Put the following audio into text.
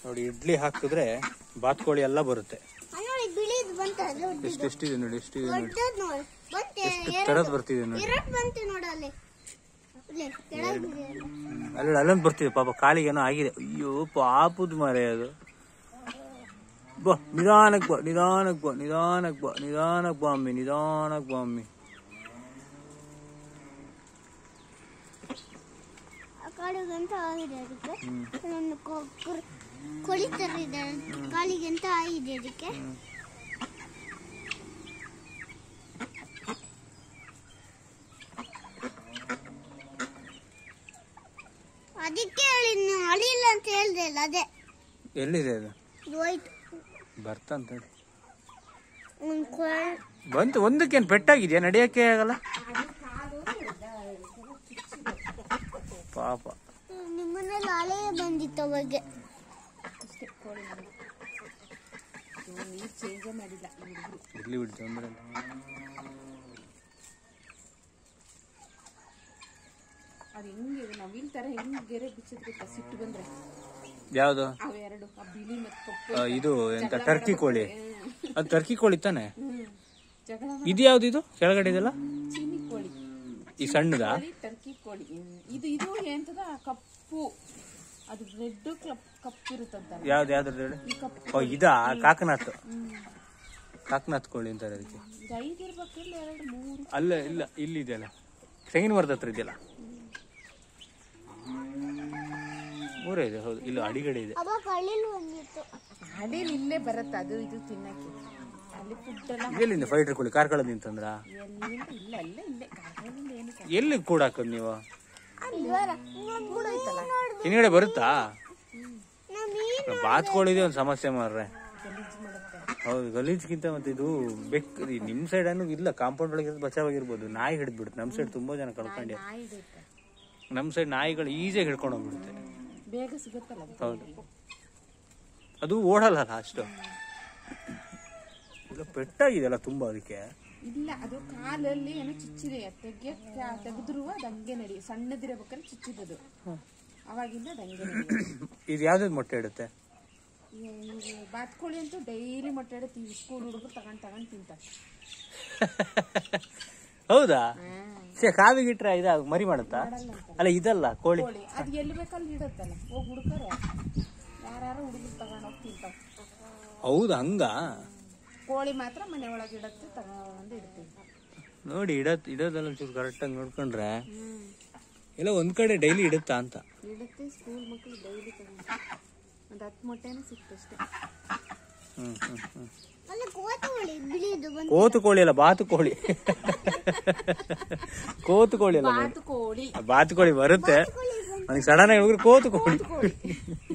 ನೋಡಿ ಇಡ್ಲಿ ಹಾಕಿದ್ರೆ ಬಾತ್ಕೋಳಿ ಎಲ್ಲ ಬರುತ್ತೆ ಅಲ್ಲಿ ನೋಡಿ ಬಿಳಿದು ಬಂತ ದೊಡ್ಡದು ಎಷ್ಟು ಎಷ್ಟಿದೆ ನೋಡಿ ಎಷ್ಟಿದೆ ನೋಡಿ ದೊಡ್ಡದು ನೋಡಿ ಬಂತೆ ಎಷ್ಟು ತರದ್ ಬರ್ತಿದೆ ನೋಡಿ ಎರಡು ಬಂತು ನೋಡು ಅಲ್ಲಿ ಇಲ್ಲಿ ಕೆಳಗಿದೆ ಅಲ್ಲಿ ಅಲ್ಲೊಂದು ಬರ್ತಿದೆ ಪಾಪ ಕಾಲಿಗೇನೋ ಆಗಿದೆ ಅಯ್ಯೋ ಪಾಪದ ಮರೆ ಅದು ಬಾ ನಿಧಾನಕ್ ಬಾ ನಿಧಾನಕ್ ಬಾ ನಿಧಾನಕ್ ಬಾ ನಿಧಾನಕ್ ಬಾ ಅಮ್ಮಿ ನಿಧಾನಕ್ ಬಾ ಅಮ್ಮಿ ಆ ಕಾಳಿಗಂತ ಆಗಿದೆ ಅದಕ್ಕೆ ನನ್ನ ಕೊಳಿ ತರ ಇದೆ ಕಾಲಿಗಂತ ಆಗಿದೆ ಅದಕ್ಕೆ ಅದಕ್ಕೆ ಹೇಳಿ ನೀವು ಅಳಿಲ್ಲ ಅಂತ ಹೇಳ್ದೆ ಅಲ್ಲ ಅದೇ ಎಲ್ಲಿದೆ ಅದು ಇದು ಹೋಯ್ತು ಬರ್ತಂತ ಹೇಳಿ ಒಂದು ಕೊಳ್ ಬಂತು ಒಂದಕ್ಕೇನು ಪೆಟ್ಟಾಗಿದೆಯಾ ನಡೆಯಕ್ಕೆ ಆಗಲ್ಲ ಪಾಪ ನಿಮ್ಮನೇಲಿ ಅಲೆ ಬಂದಿತ್ತು ಅವಾಗೆ ನೀರು ಚೇಂಜೇ ಮಾಡಿಲ್ಲ ಹುಡುಗರು ಇರ್ಲಿ ಬಿಡಿ ತೊಂದ್ರೆ ಇಲ್ಲ. ಅದು ಹೆಂಗೆ ನವಿಲ್ ತರ ಹೆಂಗ್ ಗೆರೆ ಬಿಚ್ಚಿದ್ರೆ ಸಿಟ್ಟು ಬಂದ್ರೆ ಯಾವ್ದು ಅವೆರಡು ಆ ಬಿಳಿ ಮತ್ತು ಕಪ್ಪು ಆ, ಇದು ಎಂತ ಟರ್ಕಿ ಕೋಳಿ ಅದು ಟರ್ಕಿ ಕೋಳಿ ತಾನೆ ಹ್ಮ್ ಜಗಳ ಇದು ಯಾವ್ದು ಇದು ಕೆಳಗಡೆ ಇದೆಲ್ಲ ಚೀನಿ ಕೋಳಿ ಈ ಸಣ್ಣದಾ ಕೋಳಿ ಟರ್ಕಿ ಕೋಳಿ ಹ್ಮ್. ಇದು ಇದು ಎಂತದ ಕಪ್ಪು ಅದು ರೆಡ್ ಕ್ಲಪ್ ಕಪ್ಪು ಇರುತ್ತಂತ ಯಾವ್ದು ಯಾವ್ದು ಹೇಳಿ ಈ ಕಪ್ಪು ಓ ಇದಾ ಕಾಕನಾಥ್ ಕಾಕನಾಥ್ ಕೋಳಿ ಅಂತಾರೆ ಅದಕ್ಕೆ ಇದು ಐದು ಇರ್ಬೇಕಿಲ್ಲ ಎರಡು ಮೂರು ಅಲ್ಲ ಇಲ್ಲ ಇಲ್ಲಿ ಇದೆಯಲ್ಲ ತೆಂಗಿನ ಮರದ ಹತ್ರ ಇದೆಯಲ್ಲ ಮೂರೇ ಇದೆ ಹೌದು ಇಲ್ಲ ಅಡಿಗಡೆ ಇದೆ ಅವಾಗ ಅಳಿಲು ಬಂದಿತ್ತು ಅದೇನು ಇಲ್ಲೇ ಬರುತ್ತೆ ಅದು ಇದು ತಿನ್ನಕ್ಕೆ ಅಲ್ಲಿ ಫುಡ್ ಎಲ್ಲ ಎಲ್ಲಿಂದ ಫೈಟರ್ ಕೋಳಿ ಕಾರ್ಕಳದ ನಿಂತಂದ್ರ ಎಲ್ಲಿಂದ ಇಲ್ಲ ಅಲ್ಲ ಇಲ್ಲೇ ಕಾರ್ಕಳದಿಂದ ಏನು ಕ- ಎಲ್ಲಿ ಕೂಡ ಹಾಕೋದು ನೀವು ಕೂಡ ಐತಲ್ಲ ಹಿಂದ್ಗಡೆ ಬರುತ್ತಾ ನಾವು ಮೀನು ಬಾತ್ ಕೋಳಿದೆ ಒಂದು ಸಮಸ್ಯೆ ಮಾರ್ರೆ ಗಲೀಜು ಮಾಡುತ್ತೆ ಹೌದು ಗಲೀಜ್ಗಿಂತ ಮತ್ತೆ ಇದು ಬೆಕ್ ಈ ನಿಮ್ ಸೈಡ್ ಅನ್ನು ಇಲ್ಲ ಕಾಂಪೌಂಡ್ ಒಳಗೆ ಬಚಾವಾಗಿರ್ಬೋದು ನಾಯಿ ಹಿಡಿದು ಬಿಡುತ್ತೆ ನಮ್ ಸೈಡ್ ತುಂಬಾ ಜನ ಕಳ್ಕೊಂಡೆ ನಾಯಿ ಬೇಕು ನಮ್ ಸೈಡ್ ನಾಯಿಗಳು ಈಸಿಯಾಗಿ ಹಿಡ್ಕೊಂಡು ಹೋಗ್ಬಿಡುತ್ತೆ ಬೇಗ ಸಿಗುತ್ತಲ್ಲ ಅದು. ಹೌದು ಅದು ಓಡಲ್ಲ ಅಷ್ಟು ಇಲ್ಲ ಪೆಟ್ಟಾಗಿದೆಯಲ್ಲ ತುಂಬಾ ಅದಕ್ಕೆ ಇಲ್ಲ ಅದು ಕಾಲಲ್ಲಿ ಏನೋ ಚುಚ್ಚಿದೆ ತೆಗಿಯ ತೆಗೆದ್ರು ಅದು ಹಂಗೆ ನಡಿ ಸಣ್ಣದಿರಬೇಕಾದ್ರೆ ಚುಚ್ಚಿದದು ಅವಾಗಿಂದ ಅದು ಹಂಗೆ ನಡೆಯೋದು. ಇದು ಯಾವ್ದು ಮೊಟ್ಟೆ ಇಡುತ್ತೆ ಈ ಈ ಬಾತ್ಕೋಳಿ ಅಂತೂ ಡೈಲಿ ಮೊಟ್ಟೆ ಇಡುತ್ತೆ ಈ ಸ್ಕೂಲ್ ಹುಡುಗರು ತಗೊಂಡ್ ತಗೊಂಡ್ ತಿಂತಾರೆ ಹೌದಾ ಹ್ಮ್. ಸೇ ಕಾವಿಗಿಟ್ರೆ ಇದ ಮರಿ ಮಾಡುತ್ತಾ ಅಲ್ಲ ಇದಲ್ಲ ಕೋಳಿ ಕೋಳಿ ಅದು ಎಲ್ಲಿ ಬೇಕಲ್ಲಿ ಇಡುತ್ತಲ್ಲ ಹೋಗಿ ಹುಡುಕರೆ ಯಾರು ಹುಡುಗರು ತಗೊಂಡ್ ಹೋಗಿ ತಿಂತಾವ ಹೌದಾ ಹಂಗ ಕೋಳಿ ಮಾತ್ರ ಮನೆ ಒಳಗೆ ಇಡತ್ತೆ ತಗೊಂಡು ಇಡ್ತೀವಿ ನೋಡಿ ಇಡತ್ ಇಡೋದೆಲ್ಲ ಚೂರು ಕರೆಕ್ಟಾಗಿ ನೋಡ್ಕೊಂಡ್ರೆ ಹ್ಮ್ ಎಲ್ಲ ಒಂದ್ ಕಡೆ ಡೈಲಿ ಇಡುತ್ತಾ ಅಂತ ಇಡುತ್ತೆ ಸ್ಕೂಲ್ ಮಕ್ಕಳು ಡೈಲಿ ತಗೊಂಡು ಒಂದು ಹತ್ತು ಮೊಟ್ಟೆನೇ ಸಿಕ್ತಷ್ಟೇ ಹ್ಮ್ ಹ್ಮ್ ಹ್ಮ್ ಅಲ್ಲಿ ಕೋತುವಳಿ ಬಿಳಿದು ಬಂದು ಕೋತು ಕೋಳಿ ಅಲ್ಲ ಬಾತು ಕೋಳಿ ಕೋತು ಕೋಳಿ ಅಲ್ಲ ಬಾತು ಕೋಳಿ ಬಾತು ಕೋಳಿ ಬರುತ್ತೆ ನನಗೆ ಸಡನ್ ಆಗಿ ಹೋಗ್ರೆ ಕೋತು ಕೋಳಿ